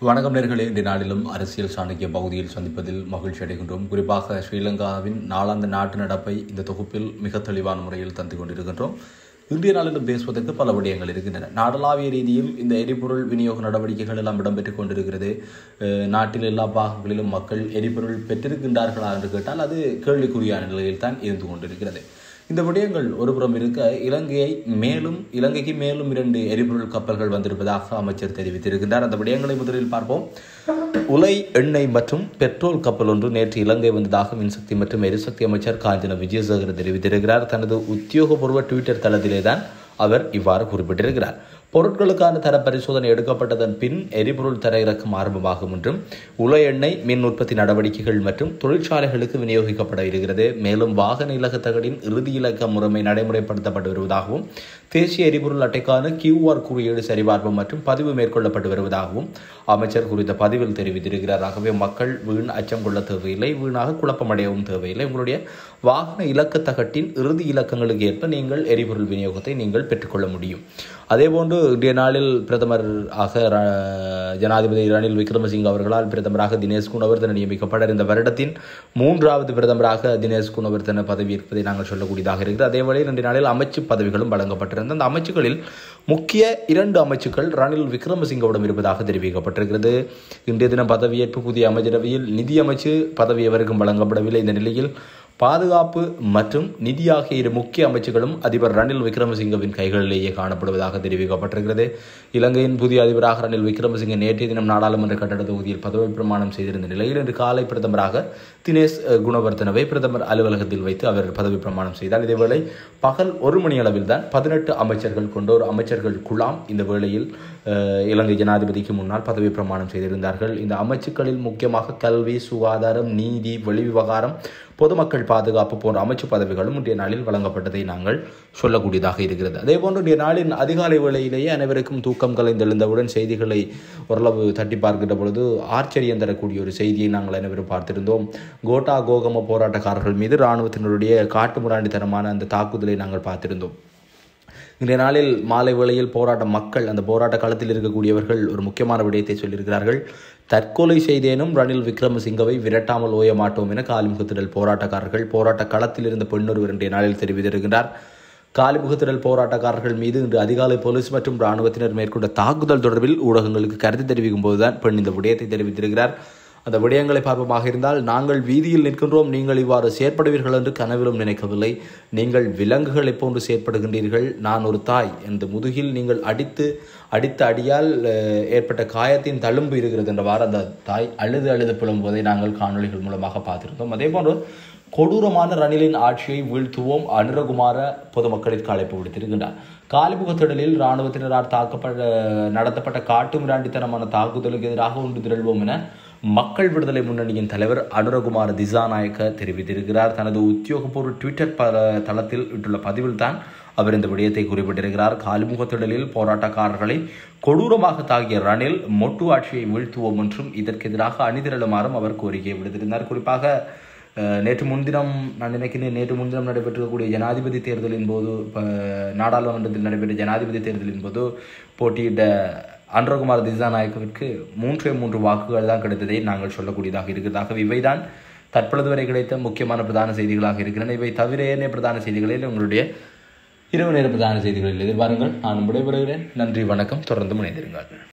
வணக்கம் நேர்களே இந்த நாளிலும் அரசியல் சாணக்கிய பகுதியில் சந்திப்பதில் மகிழ்ச்சி அடைகின்றோம் குறிப்பாக ஸ்ரீலங்காவின் நாளாந்த நாட்டு நடப்பை இந்த தொகுப்பில் மிக தெளிவான முறையில் தந்து கொண்டிருக்கின்றோம் இன்றைய நாளிலும் பேசுவதற்கு பல விடயங்கள் இருக்கின்றன நாடளாவிய ரீதியில் இந்த எரிபொருள் விநியோக நடவடிக்கைகள் எல்லாம் இடம்பெற்றுக் கொண்டிருக்கிறது அஹ் நாட்டில் எல்லா பாகங்களிலும் மக்கள் எரிபொருள் பெற்றிருக்கின்றார்களா என்று கேட்டால் அது கேள்விக்குறியான நிலையில் தான் இருந்து கொண்டிருக்கிறது இந்த விடயங்கள் ஒருபுறம் இருக்க இலங்கையை மேலும் இலங்கைக்கு மேலும் இரண்டு எரிபொருள் கப்பல்கள் வந்திருப்பதாக அமைச்சர் தெரிவித்திருக்கின்றார் அந்த விடயங்களை முதலில் பார்ப்போம் உலை எண்ணெய் மற்றும் பெட்ரோல் கப்பல் ஒன்று நேற்று இலங்கை வந்ததாக மின்சக்தி மற்றும் எரிசக்தி அமைச்சர் காஞ்சன விஜயசேகர் தெரிவித்திருக்கிறார் தனது உத்தியோகபூர்வ ட்விட்டர் தளத்திலே தான் அவர் இவ்வாறு குறிப்பிட்டிருக்கிறார் பொருட்களுக்கான தர பரிசோதனை எடுக்கப்பட்டதன் பின் எரிபொருள் தர இறக்கம் ஆரம்பமாகும் என்றும் உல எண்ணெய் மின் உற்பத்தி நடவடிக்கைகள் மற்றும் தொழிற்சாலைகளுக்கு விநியோகிக்கப்பட இருக்கிறது மேலும் வாகன இலக்க தகடின் இறுதி இலக்க முறைமை நடைமுறைப்படுத்தப்பட்டு வருவதாகவும் தேசிய எரிபொருள் அட்டைக்கான கியூஆர் குறியீடு சரிபார்ப்பு மற்றும் பதிவு மேற்கொள்ளப்பட்டு வருவதாகவும் அமைச்சர் குறித்த பதிவில் தெரிவித்திருக்கிறார் ஆகவே மக்கள் வீண் அச்சம் கொள்ள தேவையில்லை வீணாக குழப்பமடையவும் தேவையில்லை உங்களுடைய வாகன இலக்க தகட்டின் இறுதி இலக்கங்களுக்கு ஏற்ப நீங்கள் எரிபொருள் விநியோகத்தை நீங்கள் பெற்றுக்கொள்ள முடியும் அதேபோன்று இன்றைய நாளில் பிரதமர் ஆக ர- ஜனாதிபதி ரணில் விக்ரமசிங்க அவர்களால் பிரதமராக தினேஷ் குணவர்தன நியமிக்கப்பட இந்த வருடத்தின் மூன்றாவது பிரதமராக தினேஷ் குணவர்தன பதவியேற்பதை நாங்கள் சொல்லக்கூடியதாக இருக்கிறது அதேவேளை இன்றைய நாளில் அமைச்சு பதவிகளும் வழங்கப்பட்டிருந்த அந்த அமைச்சுகளில் முக்கிய இரண்டு அமைச்சுக்கள் ரணில் விக்ரமசிங்கவிடம் இருப்பதாக தெரிவிக்கப்பட்டிருக்கிறது இன்றைய தினம் பதவியேற்பு புதிய அமைச்சரவையில் நிதி அமைச்சு பதவி எவருக்கும் வழங்கப்படவில்லை இந்த நிலையில் பாதுகாப்பு மற்றும் நிதி ஆகிய இரு முக்கிய அமைச்சுகளும் அதிபர் ரணில் விக்ரமசிங்கவின் கைகளிலேயே காணப்படுவதாக தெரிவிக்கப்பட்டிருக்கிறது இலங்கையின் புதிய அதிபராக ரணில் விக்ரமசிங்க நேற்றைய தினம் நாடாளுமன்ற கட்டட தொகுதியில் பதவி பிரமாணம் செய்திருந்த நிலையில் இன்று காலை பிரதமராக தினேஷ் அஹ், குணவர்தனவை பிரதமர் அலுவலகத்தில் வைத்து அவர் பதவி பிரமாணம் செய்தார் இதேவேளை பகல் ஒரு மணி அளவில் தான் பதினெட்டு அமைச்சர்கள் கொண்ட ஒரு அமைச்சர்கள் குழாம் இந்த வேளையில் அஹ், இலங்கை ஜனாதிபதிக்கு முன்னால் பதவி பிரமாணம் செய்திருந்தார்கள் இந்த அமைச்சுக்களில் முக்கியமாக கல்வி சுகாதாரம் நீதி வெளிவிவகாரம் பொதுமக்கள் பாதுகாப்பு போன்ற அமைச்சு பதவிகளும் இன்றைய நாளில் வழங்கப்பட்டதை நாங்கள் சொல்லக்கூடியதாக இருக்கிறது அதே போன்று இன்றைய நாளின் அதிகாலை வேளையிலேயே அனைவருக்கும் தூக்கம் கலைந்தெழுந்தவுடன் செய்திகளை ஓரளவு தட்டி பார்க்கின்ற பொழுது ஆச்சரியம் தரக்கூடிய ஒரு செய்தியை நாங்கள் அனைவரும் பார்த்திருந்தோம் கோட்டா கோகம போராட்டக்காரர்கள் மீது இராணுவத்தினருடைய காட்டுமிராண்டித்தனமான அந்த தாக்குதலை நாங்கள் பார்த்திருந்தோம் இன்றைய நாளில் மாலை வேளையில் போராட்ட மக்கள் அந்த போராட்ட களத்தில் இருக்கக்கூடியவர்கள் ஒரு முக்கியமான விடயத்தை சொல்லியிருக்கிறார்கள் தற்கொலை செய்தேனும் ரணில் விக்ரமசிங்கவை விரட்டாமல் ஓய மாட்டோம் என காலிமுகத்திடல் போராட்டக்காரர்கள் போராட்ட களத்தில் இருந்த பெண்ணொருவர் இன்றைய நாளில் தெரிவித்திருக்கிறார் காலிமுகத்திடல் போராட்டக்காரர்கள் மீது இன்று அதிகாலை போலீஸ் மற்றும் இராணுவத்தினர் மேற்கொண்ட தாக்குதல் தொடர்பில் ஊடகங்களுக்கு கருத்து தெரிவிக்கும் போதுதான் பெண் இந்த விடயத்தை தெரிவித்திருக்கிறார் அந்த விடயங்களை பார்ப்பமாக இருந்தால் நாங்கள் வீதியில் நிற்கின்றோம் நீங்கள் இவ்வாறு செயற்படுவீர்கள் என்று கனவிலும் நினைக்கவில்லை நீங்கள் விலங்குகளைப் போன்று செயற்படுகின்றீர்கள் நான் ஒரு தாய் என்று முதுகில் நீங்கள் அடித்து அடித்த அடியால் அஹ், ஏற்பட்ட காயத்தின் தழும்பு இருக்கிறது என்றவாறு அந்த தாய் அழுது அழுது புலம்புவதை நாங்கள் காணொளிகள் மூலமாக பார்த்திருந்தோம் அதே போன்று கொடூரமான ரணிலின் ஆட்சியை வீழ்த்துவோம் அனுரகுமார பொதுமக்களிற்கு அழைப்பு விடுத்திருக்கின்றார் காலிமுகத்திடலில் இராணுவத்தினரால் தாக்கப்பட்ட நடத்தப்பட்ட காட்டு மிராண்டித்தனமான தாக்குதலுக்கு எதிராக ஒன்று திரள்வோம் என மக்கள் விடுதலை முன்னணியின் தலைவர் அனுரகுமார் திசாநாயக்க தெரிவித்திருக்கிறார் தனது உத்தியோகபூர்வ ட்விட்டர் ப தளத்தில் இட்டுள்ள பதிவில் தான் அவர் இந்த விடயத்தை குறிப்பிட்டிருக்கிறார் காலிமுகத்திடலில் போராட்டக்காரர்களை கொடூரமாக தாக்கிய ரணில் மொட்டு ஆட்சியை வீழ்த்துவோம் என்றும் இதற்கு எதிராக அணிதிரளுமாறும் அவர் கோரிக்கை விடுத்திருந்தார் குறிப்பாக அஹ், நேற்று முன்தினம் நான் நினைக்கிறேன் நேற்று முன்தினம் நடைபெற்றக்கூடிய ஜனாதிபதி தேர்தலின் போது இப்போ நாடாளுமன்றத்தில் நடைபெற்ற ஜனாதிபதி தேர்தலின் போது போட்டியிட்ட அன்றகுமார் திசாநாயக்கவிற்கு மூன்றே மூன்று வாக்குகள் தான் கிடைத்ததை நாங்கள் சொல்லக்கூடியதாக இருக்கிறதாக இவைதான் தற்பொழுது வரை கிடைத்த முக்கியமான பிரதான செய்திகளாக இருக்கின்றன இவை தவிர ஏனைய பிரதான செய்திகளில் உங்களுடைய இரவு நேர பிரதான செய்திகளில் எதிர்பாருங்கள் நான் விடைபெறுகிறேன் நன்றி வணக்கம் தொடர்ந்து இணைந்திருங்கள்